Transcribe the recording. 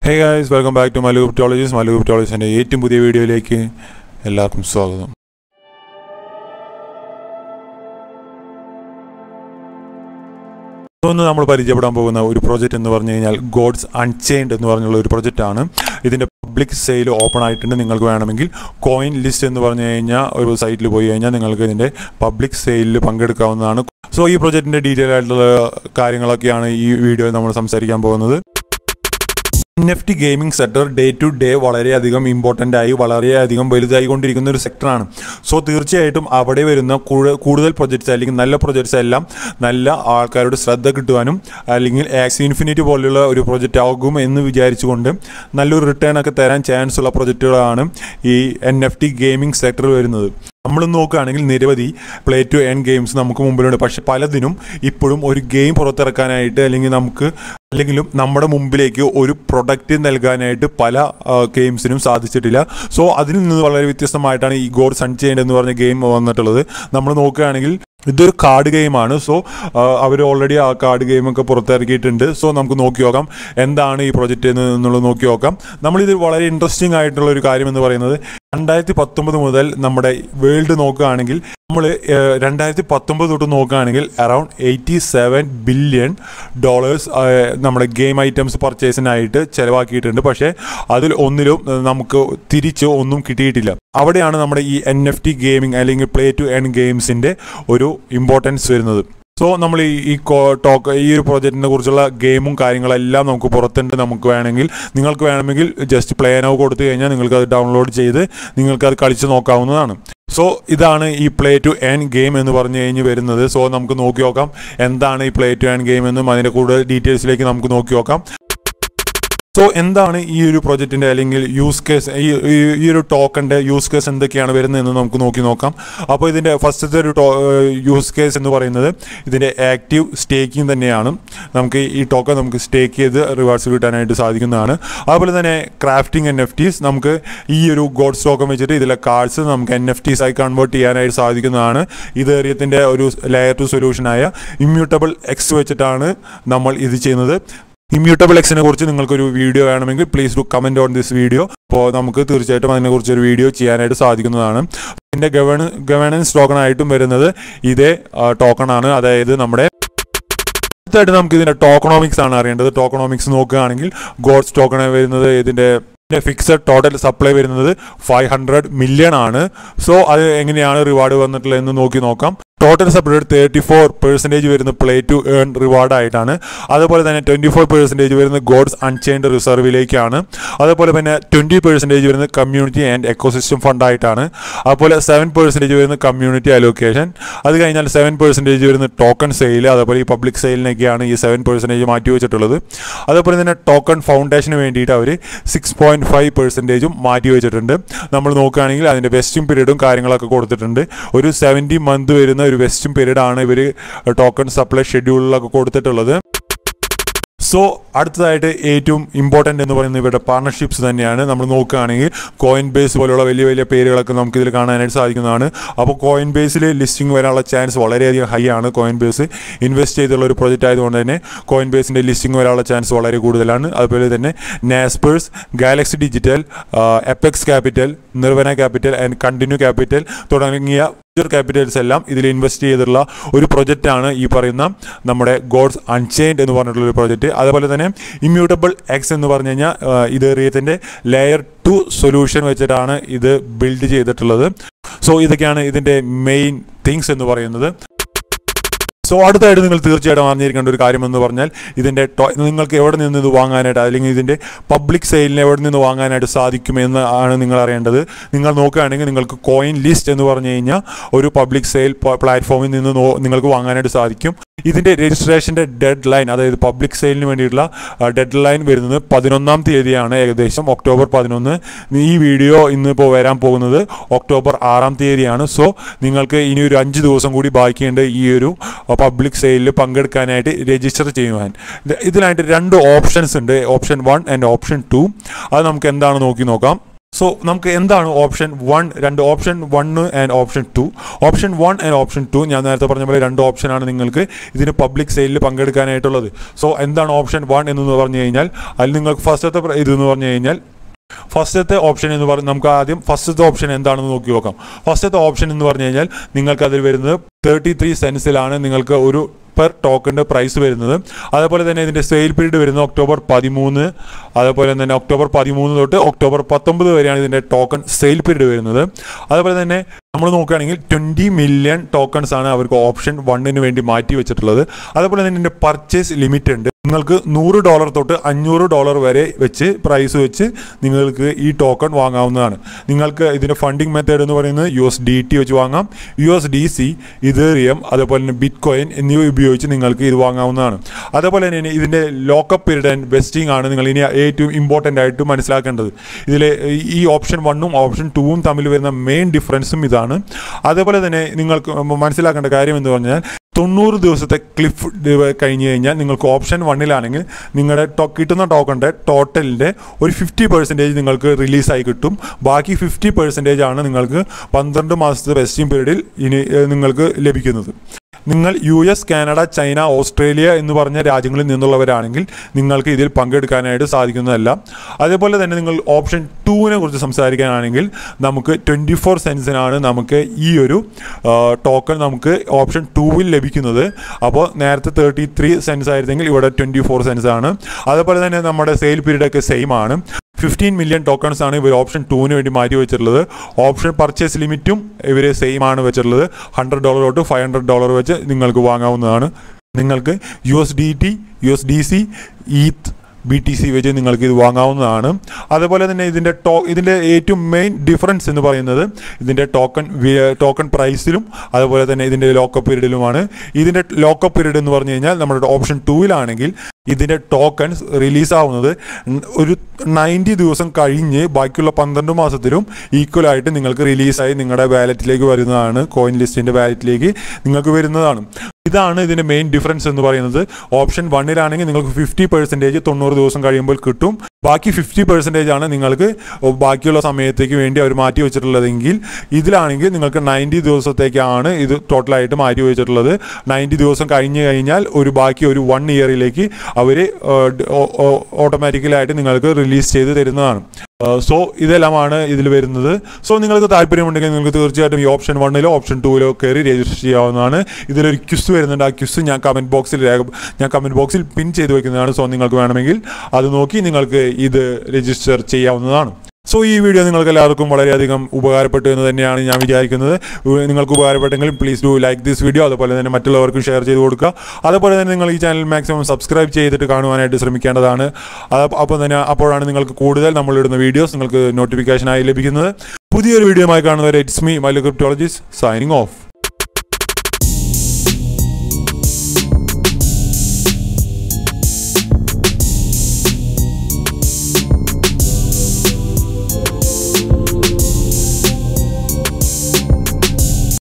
hey guys welcome back to Malu cryptologies Malu ക്രിപ്റ്റോളജീസിൻ്റെ ഏറ്റവും പുതിയ വീഡിയോയിലേക്ക് എല്ലാവർക്കും സ്വാഗതം ഇന്ന് നമ്മൾ പരിചയപ്പെടാൻ പോകുന്ന ഒരു പ്രോജക്റ്റ് എന്ന് പറഞ്ഞു കഴിഞ്ഞാൽ ഗോഡ്സ് അൺചെയിൻഡ് എന്ന് പറഞ്ഞുള്ള ഒരു പ്രോജക്റ്റാണ് ഇതിൻ്റെ പബ്ലിക് സെയിൽ ഓപ്പൺ ആയിട്ടുണ്ട് നിങ്ങൾക്ക് വേണമെങ്കിൽ കോയിൻ ലിസ്റ്റ് എന്ന് പറഞ്ഞു കഴിഞ്ഞാൽ ഒരു സൈറ്റിൽ പോയി കഴിഞ്ഞാൽ നിങ്ങൾക്ക് ഇതിൻ്റെ പബ്ലിക് സെയിലിൽ പങ്കെടുക്കാവുന്നതാണ് സോ ഈ പ്രോജക്റ്റിൻ്റെ ഡീറ്റെയിൽ ആയിട്ടുള്ള കാര്യങ്ങളൊക്കെയാണ് ഈ വീഡിയോയിൽ നമ്മൾ സംസാരിക്കാൻ പോകുന്നത് N F T gaming sector day to day വളരെയധികം ഇമ്പോർട്ടൻ്റ് ആയി വളരെയധികം വലുതായി കൊണ്ടിരിക്കുന്ന ഒരു സെക്ടറാണ് സോ തീർച്ചയായിട്ടും അവിടെ വരുന്ന കൂടു- കൂടുതൽ പ്രൊജക്ട്സ് അല്ലെങ്കിൽ നല്ല പ്രൊജക്ട്സ് എല്ലാം നല്ല ആൾക്കാരുടെ ശ്രദ്ധ കിട്ടുവാനും അല്ലെങ്കിൽ ആക്സി ഇൻഫിനിറ്റി പോലെയുള്ള ഒരു പ്രൊജക്റ്റ് ആകും എന്ന് വിചാരിച്ചുകൊണ്ട് നല്ലൊരു റിട്ടേൺ ഒക്കെ തരാൻ ചാൻസ് ഉള്ള പ്രൊജക്റ്റുകളാണ് ഈ N F T gaming sector വരുന്നത് നമ്മൾ നോക്കുകയാണെങ്കിൽ നിരവധി പ്ലേ ടു എൻ ഗെയിംസ് നമുക്ക് മുമ്പിലുണ്ട് പക്ഷെ പലതിനും ഇപ്പോഴും ഒരു ഗെയിം പുറത്തിറക്കാനായിട്ട് അല്ലെങ്കിൽ നമുക്ക് അല്ലെങ്കിലും നമ്മുടെ മുമ്പിലേക്ക് ഒരു പ്രൊഡക്റ്റ് നൽകാനായിട്ട് പല ഗെയിംസിനും സാധിച്ചിട്ടില്ല സോ അതിൽ നിന്ന് വളരെ വ്യത്യസ്തമായിട്ടാണ് ഈ ഗോഡ് സൺചെയിൻ എന്ന് പറഞ്ഞ ഗെയിം വന്നിട്ടുള്ളത് നമ്മൾ നോക്കുകയാണെങ്കിൽ ഇതൊരു കാർഡ് ഗെയിമാണ് സോ അവർ ഓൾറെഡി ആ കാർഡ് ഗെയിമൊക്കെ പുറത്തിറക്കിയിട്ടുണ്ട് സോ നമുക്ക് നോക്കി നോക്കാം എന്താണ് ഈ പ്രൊജക്റ്റ് എന്നുള്ളത് നോക്കി നോക്കാം നമ്മളിത് വളരെ ഇൻട്രസ്റ്റിംഗ് ആയിട്ടുള്ള ഒരു കാര്യം എന്ന് പറയുന്നത് രണ്ടായിരത്തി പത്തൊമ്പത് മുതൽ നമ്മുടെ വേൾഡ് നോക്കുകയാണെങ്കിൽ നമ്മൾ രണ്ടായിരത്തി പത്തൊമ്പത് തൊട്ട് നോക്കുകയാണെങ്കിൽ around eighty seven billion dollars നമ്മുടെ ഗെയിം ഐറ്റംസ് പർച്ചേസിനായിട്ട് ചിലവാക്കിയിട്ടുണ്ട് പക്ഷേ അതിൽ ഒന്നിലും ഏഹ്, നമുക്ക് തിരിച്ച് ഒന്നും കിട്ടിയിട്ടില്ല അവിടെയാണ് നമ്മുടെ ഈ എൻ എഫ് ടി ഗെയിമിംഗ് അല്ലെങ്കിൽ പ്ലേ ടു എൻ ഗെയിംസിൻ്റെ ഒരു ഇമ്പോർട്ടൻസ് വരുന്നത് സോ നമ്മൾ ഈ ഈ ടോക്ക് ഈ ഒരു പ്രോജക്റ്റിനെ കുറിച്ചുള്ള ഗെയിമും കാര്യങ്ങളെല്ലാം നമുക്ക് പുറത്തുണ്ട് നമുക്ക് വേണമെങ്കിൽ നിങ്ങൾക്ക് വേണമെങ്കിൽ ജസ്റ്റ് പ്ലേ നോ കൊടുത്തു കഴിഞ്ഞാൽ നിങ്ങൾക്ക് അത് ഡൗൺലോഡ് ചെയ്ത് നിങ്ങൾക്ക് അത് കളിച്ച് നോക്കാവുന്നതാണ് സോ ഇതാണ് ഈ പ്ലേ ടു എൻ ഗെയിം എന്ന് പറഞ്ഞു കഴിഞ്ഞ് വരുന്നത് സോ നമുക്ക് നോക്കി നോക്കാം എന്താണ് ഈ പ്ലേ ടു എൻ ഗെയിം എന്നും അതിൻ്റെ കൂടുതൽ ഡീറ്റെയിൽസിലേക്ക് നമുക്ക് നോക്കി നോക്കാം സോ എന്താണ് ഈ ഒരു പ്രൊജക്റ്റിൻ്റെ അല്ലെങ്കിൽ യൂസ് കേസ് ഈ ഈ- ഈ ഒരു ടോക്കണിൻ്റെ യൂസ് കേസ് എന്തൊക്കെയാണ് വരുന്നതെന്ന് നമുക്ക് നോക്കി നോക്കാം അപ്പോൾ ഇതിൻ്റെ ഫസ്റ്റത്തെ ഒരു യൂസ് കേസ് എന്ന് പറയുന്നത് ഇതിൻ്റെ ആക്റ്റീവ് സ്റ്റേക്കിംഗ് തന്നെയാണ് നമുക്ക് ഈ ടോക്കൺ നമുക്ക് സ്റ്റേക്ക് ചെയ്ത് റിവാർഡ്സ് കിട്ടാനായിട്ട് സാധിക്കുന്നതാണ് അതുപോലെ തന്നെ ക്രാഫ്റ്റിംഗ് എൻ എഫ് ടീസ് നമുക്ക് ഈ ഒരു ഗോഡ് ടോക്കൺ വെച്ചിട്ട് ഇതിലെ കാർഡ്സ് നമുക്ക് എൻ എഫ് ടീസ് ആയി കൺവേർട്ട് ചെയ്യാനായിട്ട് സാധിക്കുന്നതാണ് ഇത് ഏറിയത്തിൻ്റെ ഒരു ലെയർ ടു സൊല്യൂഷനായ ഇമ്മ്യൂട്ടബിൾ എക്സ് വെച്ചിട്ടാണ് നമ്മൾ ഇത് ചെയ്യുന്നത് ഇമ്മ്യൂട്ടബിൾ എക്സിനെ കുറിച്ച് നിങ്ങൾക്കൊരു വീഡിയോ വേണമെങ്കിൽ please do comment on this video അപ്പോൾ നമുക്ക് തീർച്ചയായിട്ടും അതിനെക്കുറിച്ച് ഒരു വീഡിയോ ചെയ്യാനായിട്ട് സാധിക്കുന്നതാണ് ഇതിൻ്റെ ഗവേണ ഗവേണൻസ് ടോക്കൺ ആയിട്ടും വരുന്നത് ഇതേ ടോക്കൺ ആണ് അതായത് നമ്മുടെ അടുത്തായിട്ട് നമുക്ക് ഇതിൻ്റെ ടോക്കണോമിക്സ് ആണ് അറിയേണ്ടത് ടോക്കണോമിക്സ് നോക്കുകയാണെങ്കിൽ ഗോഡ്സ് ടോക്കൺ വരുന്നത് ഇതിൻ്റെ ഫിക്സഡ് ടോട്ടൽ സപ്ലൈ വരുന്നത് ഫൈവ് ഹൺഡ്രഡ് മില്യൺ ആണ് സോ അത് എങ്ങനെയാണ് റിവാർഡ് വന്നിട്ടുള്ളത് എന്ന് നോക്കി നോക്കാം total supply thirty four percentage വരുന്ന പ്ലേ ടു ഏൺ റിവാർഡ് ആയിട്ടാണ് അതുപോലെ തന്നെ ട്വൻറ്റി ഫോർ പെർസെൻറ്റേജ് വരുന്ന ഗോഡ്സ് അൺചെയിൻഡ് റിസർവിലേക്കാണ് അതുപോലെ തന്നെ ട്വൻറ്റി പെർസെൻറ്റേജ് വരുന്ന കമ്മ്യൂണിറ്റി ആൻഡ് എക്കോസിസ്റ്റം ഫണ്ടായിട്ടാണ് അതുപോലെ സെവൻ പെർസെൻറ്റേജ് വരുന്ന കമ്മ്യൂണിറ്റി അലോക്കേഷൻ അത് കഴിഞ്ഞാൽ സെവൻ പെർസെൻറ്റേജ് വരുന്ന ടോക്കൺ സെയിൽ അതുപോലെ ഈ പബ്ലിക് സെയിലിനൊക്കെയാണ് ഈ സെവൻ പെർസെൻറ്റേജ് മാറ്റി വെച്ചിട്ടുള്ളത് അതുപോലെ തന്നെ ടോക്കൺ ഫൗണ്ടേഷന് വേണ്ടിയിട്ട് അവർ സിക്സ് പോയിൻറ്റ് ഫൈവ് പെർസെൻറ്റേജും മാറ്റി വെച്ചിട്ടുണ്ട് നമ്മൾ നോക്കുകയാണെങ്കിൽ അതിൻ്റെ വെസ്റ്റിംഗ് പീരീഡും കാര്യങ്ങളൊക്കെ കൊടുത്തിട്ടുണ്ട് ഒരു സെവൻറ്റി മന്ത് വരുന്ന ഒരു വെസ്റ്റിംഗ് പീരീഡ് ആണ് ഇവർ ടോക്കൺ സപ്ലൈ ഷെഡ്യൂളിലൊക്കെ കൊടുത്തിട്ടുള്ളത് സോ അടുത്തതായിട്ട് ഏറ്റവും ഇമ്പോർട്ടൻ്റ് എന്ന് പറയുന്നത് ഇവരുടെ പാർട്ണർഷിപ്സ് തന്നെയാണ് നമ്മൾ നോക്കുകയാണെങ്കിൽ കോയിൻ ബേസ് പോലുള്ള വലിയ വലിയ പേരുകളൊക്കെ നമുക്ക് ഇതിൽ കാണാനായിട്ട് സാധിക്കുന്നതാണ് അപ്പോൾ കോയിൻ ബേസിൽ ലിസ്റ്റിംഗ് വരാനുള്ള ചാൻസ് വളരെയധികം ഹൈ ആണ് കോയിൻ ബേസ് ഇൻവെസ്റ്റ് ചെയ്തുള്ള ഒരു പ്രൊജക്റ്റ് ആയതുകൊണ്ട് തന്നെ കോയിൻ ബേസിൻ്റെ ലിസ്റ്റിംഗ് വരാനുള്ള ചാൻസ് വളരെ കൂടുതലാണ് അതുപോലെ തന്നെ Naspers Galaxy Digital Apex Capital Nirvana Capital and Continue Capital തുടങ്ങിയ ഫ്യൂച്ചർ ക്യാപിറ്റൽസ് എല്ലാം ഇതിൽ ഇൻവെസ്റ്റ് ചെയ്തിട്ടുള്ള ഒരു പ്രൊജക്റ്റാണ് ഈ പറയുന്ന നമ്മുടെ ഗോഡ്സ് അൺചെയിൻഡ് എന്ന് പറഞ്ഞിട്ടുള്ള ഒരു പ്രൊജക്റ്റ് അതുപോലെ തന്നെ ഇമ്മ്യൂട്ടബിൾ എക്സ് എന്ന് പറഞ്ഞു കഴിഞ്ഞാൽ ആ, ഇത് റിയത്തിൻ്റെ ലെയർ ടു സൊല്യൂഷൻ വെച്ചിട്ടാണ് ഇത് ബിൽഡ് ചെയ്തിട്ടുള്ളത് സോ ഇതൊക്കെയാണ് ഇതിൻ്റെ മെയിൻ തിങ്സ് എന്ന് പറയുന്നത് സോ അടുത്തായിട്ട് നിങ്ങൾ തീർച്ചയായിട്ടും അറിഞ്ഞിരിക്കേണ്ട ഒരു കാര്യം എന്ന് പറഞ്ഞാൽ ഇതിൻ്റെ ടോ- നിങ്ങൾക്ക് എവിടെ നിന്ന് ഇത് വാങ്ങാനായിട്ട് അല്ലെങ്കിൽ ഇതിൻ്റെ പബ്ലിക് സെയിലിന് എവിടെ നിന്ന് വാങ്ങാനായിട്ട് സാധിക്കുമെന്ന് ആണ് നിങ്ങൾ അറിയേണ്ടത് നിങ്ങൾ നോക്കുകയാണെങ്കിൽ നിങ്ങൾക്ക് കോയിൻ ലിസ്റ്റ് എന്ന് പറഞ്ഞു കഴിഞ്ഞാൽ ഒരു പബ്ലിക് സെയിൽ പ്ലാറ്റ്ഫോമിൽ നിന്ന് നോ- നിങ്ങൾക്ക് വാങ്ങാനായിട്ട് സാധിക്കും ഇതിൻ്റെ രജിസ്ട്രേഷൻ്റെ ഡെഡ് ലൈൻ അതായത് പബ്ലിക് സെയിലിന് വേണ്ടിയിട്ടുള്ള ഡെഡ് ലൈൻ വരുന്നത് പതിനൊന്നാം തീയതിയാണ് ഏകദേശം ഒക്ടോബർ പതിനൊന്ന് ഈ വീഡിയോ ഇന്നിപ്പോൾ വരാൻ പോകുന്നത് ഒക്ടോബർ ആറാം തീയതിയാണ് സോ നിങ്ങൾക്ക് ഇനി ഒരു അഞ്ച് ദിവസം കൂടി ബാക്കിയുണ്ട് ഈ ഒരു പബ്ലിക് സെയിലിൽ പങ്കെടുക്കാനായിട്ട് രജിസ്റ്റർ ചെയ്യുവാൻ ഇത് ഇതിനായിട്ട് രണ്ട് ഓപ്ഷൻസ് ഉണ്ട് option one and option two അത് നമുക്ക് എന്താണ് നോക്കി നോക്കാം സോ നമുക്ക് എന്താണ് ഓപ്ഷൻ വൺ രണ്ട് option one and option two option one and option two ഞാൻ നേരത്തെ പറഞ്ഞ പോലെ രണ്ട് ഓപ്ഷനാണ് നിങ്ങൾക്ക് ഇതിന് പബ്ലിക് സെയിലിൽ പങ്കെടുക്കാനായിട്ടുള്ളത് സോ എന്താണ് ഓപ്ഷൻ വൺ എന്ന് പറഞ്ഞു കഴിഞ്ഞാൽ അതിൽ നിങ്ങൾക്ക് ഫസ്റ്റത്തെ പ്ര- ഇതെന്ന് പറഞ്ഞു കഴിഞ്ഞാൽ ഫസ്റ്റത്തെ ഓപ്ഷൻ എന്ന് പറഞ്ഞ് നമുക്ക് ആദ്യം ഫസ്റ്റത്തെ ഓപ്ഷൻ എന്താണെന്ന് നോക്കി നോക്കാം ഫസ്റ്റത്തെ ഓപ്ഷൻ എന്ന് പറഞ്ഞു കഴിഞ്ഞാൽ നിങ്ങൾക്ക് അതിൽ വരുന്നത് തേർട്ടി ത്രീ സെൻസിലാണ് നിങ്ങൾക്ക് ഒരു പെർ ടോക്കണിൻ്റെ പ്രൈസ് വരുന്നത് അതേപോലെ തന്നെ ഇതിൻ്റെ സെയിൽ പീരീഡ് വരുന്നത് ഒക്ടോബർ പതിമൂന്ന് അതേപോലെ തന്നെ ഒക്ടോബർ പതിമൂന്ന് തൊട്ട് ഒക്ടോബർ പത്തൊമ്പത് വരെയാണ് ഇതിൻ്റെ ടോക്കൺ സെയിൽ പീരീഡ് വരുന്നത് അതേപോലെ തന്നെ നമ്മൾ നോക്കുകയാണെങ്കിൽ ട്വൻറ്റി മില്യൺ ടോക്കൺസ് ആണ് അവർക്ക് ഓപ്ഷൻ വണ്ണിന് വേണ്ടി മാറ്റി വെച്ചിട്ടുള്ളത് അതേപോലെ തന്നെ ഇതിൻ്റെ പർച്ചേസ് ലിമിറ്റ് ഉണ്ട് നിങ്ങൾക്ക് നൂറ് ഡോളർ തൊട്ട് അഞ്ഞൂറ് ഡോളർ വരെ വെച്ച് പ്രൈസ് വെച്ച് നിങ്ങൾക്ക് ഈ ടോക്കൺ വാങ്ങാവുന്നതാണ് നിങ്ങൾക്ക് ഇതിൻ്റെ ഫണ്ടിങ് മെത്തേഡ് എന്ന് പറയുന്നത് യു എസ് ഡി ടി വെച്ച് വാങ്ങാം U S D C Ethereum അതേപോലെ തന്നെ ബിറ്റ് കോയിൻ എന്നിവ ഉപയോഗിച്ച് നിങ്ങൾക്ക് ഇത് വാങ്ങാവുന്നതാണ് അതേപോലെ തന്നെ ഇതിൻ്റെ ലോക്കപ്പ് പീരീഡ് ആൻഡ് വെസ്റ്റിംഗ് ആണ് നിങ്ങൾ ഇനി ഏറ്റവും ഇമ്പോർട്ടൻ്റ് ആയിട്ട് മനസ്സിലാക്കേണ്ടത് ഇതിൽ ഈ ഓപ്ഷൻ വണ്ണും ഓപ്ഷൻ ടൂവും തമ്മിൽ വരുന്ന മെയിൻ ഡിഫറൻസും ഇതാണ് അതേപോലെ തന്നെ നിങ്ങൾക്ക് മനസ്സിലാക്കേണ്ട കാര്യം എന്ന് പറഞ്ഞാൽ തൊണ്ണൂറ് ദിവസത്തെ ക്ലിഫ് കഴിഞ്ഞ് കഴിഞ്ഞാൽ നിങ്ങൾക്ക് ഓപ്ഷൻ വണ്ണിലാണെങ്കിൽ നിങ്ങളുടെ ടോ കിട്ടുന്ന ടോക്കണിൻ്റെ ടോട്ടലിൻ്റെ ഒരു ഫിഫ്റ്റി പെർസെൻറ്റേജ് നിങ്ങൾക്ക് റിലീസായി കിട്ടും ബാക്കി ഫിഫ്റ്റി പെർസെൻറ്റേജ് ആണ് നിങ്ങൾക്ക് പന്ത്രണ്ട് മാസത്തെ വെസ്റ്റിംഗ് പീരീഡിൽ ഇനി ഏഹ്, നിങ്ങൾക്ക് ലഭിക്കുന്നത് നിങ്ങൾ U S Canada China Australia എന്ന് പറഞ്ഞ രാജ്യങ്ങളിൽ നിന്നുള്ളവരാണെങ്കിൽ നിങ്ങൾക്ക് ഇതിൽ പങ്കെടുക്കാനായിട്ട് സാധിക്കുന്നതല്ല അതേപോലെ തന്നെ നിങ്ങൾ ഓപ്ഷൻ ടൂവിനെ കുറിച്ച് സംസാരിക്കാനാണെങ്കിൽ നമുക്ക് ട്വൻറ്റി ഫോർ സെൻസിനാണ് നമുക്ക് ഈ ഒരു ടോക്കൺ നമുക്ക് ഓപ്ഷൻ ടൂവിൽ ലഭിക്കുന്നത് അപ്പോൾ നേരത്തെ തേർട്ടി ത്രീ സെൻസ് ആയിരുന്നെങ്കിൽ ഇവിടെ ട്വൻറ്റി ഫോർ സെൻസ് ആണ് അതേപോലെ തന്നെ നമ്മുടെ സെയിൽ പീരീഡ് ഒക്കെ സെയിം ആണ് ഫിഫ്റ്റീൻ മില്യൺ ടോക്കൺസ് ആണ് ഇവർ ഓപ്ഷൻ ടൂവിന് വേണ്ടി മാറ്റി വെച്ചിട്ടുള്ളത് ഓപ്ഷൻ പർച്ചേസ് ലിമിറ്റും ഇവർ സെയിം ആണ് വെച്ചിട്ടുള്ളത് ഹൺഡ്രഡ് ഡോളർ തൊട്ട് ഫൈവ് ഹൺഡ്രഡ് ഡോളർ വെച്ച് നിങ്ങൾക്ക് വാങ്ങാവുന്നതാണ് നിങ്ങൾക്ക് U S D T U S D C eth B T C വെച്ച് നിങ്ങൾക്ക് ഇത് വാങ്ങാവുന്നതാണ് അതുപോലെ തന്നെ ഇതിൻ്റെ ടോ ഇതിൻ്റെ ഏറ്റവും മെയിൻ ഡിഫറൻസ് എന്ന് പറയുന്നത് ഇതിൻ്റെ ടോക്കൺ ടോക്കൺ പ്രൈസിലും അതുപോലെ തന്നെ ഇതിൻ്റെ ലോക്കപ്പ് പീരീഡിലുമാണ് ഇതിൻ്റെ ലോക്കപ്പ് പീരീഡ് എന്ന് പറഞ്ഞു കഴിഞ്ഞാൽ നമ്മുടെ ഓപ്ഷൻ ടൂവിലാണെങ്കിൽ ഇതിൻ്റെ ടോക്കൺസ് റിലീസാവുന്നത് ഒരു നയൻറ്റി ദിവസം കഴിഞ്ഞ് ബാക്കിയുള്ള പന്ത്രണ്ട് മാസത്തിലും ഈക്വലായിട്ട് നിങ്ങൾക്ക് റിലീസായി നിങ്ങളുടെ വാലറ്റിലേക്ക് വരുന്നതാണ് കോയിൻ ലിസ്റ്റിൻ്റെ വാലറ്റിലേക്ക് നിങ്ങൾക്ക് വരുന്നതാണ് ഇതാണ് ഇതിൻ്റെ മെയിൻ ഡിഫറൻസ് എന്ന് പറയുന്നത് ഓപ്ഷൻ വണ്ണിലാണെങ്കിൽ നിങ്ങൾക്ക് ഫിഫ്റ്റി പെർസെൻറ്റേജ് തൊണ്ണൂറ് ദിവസം കഴിയുമ്പോൾ കിട്ടും ബാക്കി ഫിഫ്റ്റി പെർസെൻറ്റേജ് ആണ് നിങ്ങൾക്ക് ബാക്കിയുള്ള സമയത്തേക്ക് വേണ്ടി അവർ മാറ്റി വെച്ചിട്ടുള്ളതെങ്കിൽ ഇതിലാണെങ്കിൽ നിങ്ങൾക്ക് നയൻറ്റി ദിവസത്തേക്കാണ് ഇത് ടോട്ടലായിട്ട് മാറ്റി വെച്ചിട്ടുള്ളത് നയൻറ്റി ദിവസം കഴിഞ്ഞ് കഴിഞ്ഞാൽ ഒരു ബാക്കി ഒരു വൺ ഇയറിലേക്ക് അവർ ഓട്ടോമാറ്റിക്കലായിട്ട് നിങ്ങൾക്ക് റിലീസ് ചെയ്ത് തരുന്നതാണ് സോ ഇതെല്ലാമാണ് ഇതിൽ വരുന്നത് സോ നിങ്ങൾക്ക് താല്പര്യമുണ്ടെങ്കിൽ നിങ്ങൾക്ക് തീർച്ചയായിട്ടും ഈ ഓപ്ഷൻ വണ്ണിലോ ഓപ്ഷൻ ടൂവിലോ കയറി രജിസ്റ്റർ ചെയ്യാവുന്നതാണ് ഇതിലൊരു ക്യുസ് വരുന്നുണ്ട് ആ ക്യുസ് ഞാൻ കമൻറ്റ് ബോക്സിൽ രേഖ ഞാൻ കമൻറ്റ് ബോക്സിൽ പിൻ ചെയ്ത് വെക്കുന്നതാണ് സോ നിങ്ങൾക്ക് വേണമെങ്കിൽ അത് നോക്കി നിങ്ങൾക്ക് ഇത് രജിസ്റ്റർ ചെയ്യാവുന്നതാണ് സോ ഈ വീഡിയോ നിങ്ങൾക്ക് എല്ലാവർക്കും വളരെയധികം ഉപകാരപ്പെട്ടു എന്ന് തന്നെയാണ് ഞാൻ വിചാരിക്കുന്നത് ഉ- നിങ്ങൾക്ക് ഉപകാരപ്പെട്ടെങ്കിൽ please do like this video അതുപോലെ തന്നെ മറ്റുള്ളവർക്കും ഷെയർ ചെയ്ത് കൊടുക്കുക അതുപോലെ തന്നെ നിങ്ങൾ ഈ ചാനൽ മാക്സിമം സബ്സ്ക്രൈബ് ചെയ്തിട്ട് കാണുവാനായിട്ട് ശ്രമിക്കേണ്ടതാണ് അത് അപ്പോൾ തന്നെ അപ്പോഴാണ് നിങ്ങൾക്ക് കൂടുതൽ നമ്മളിടുന്ന വീഡിയോസ് നിങ്ങൾക്ക് നോട്ടിഫിക്കേഷനായി ലഭിക്കുന്നത് പുതിയൊരു വീഡിയോയുമായി കാണുന്നവരെ it's me my cryptologist signing of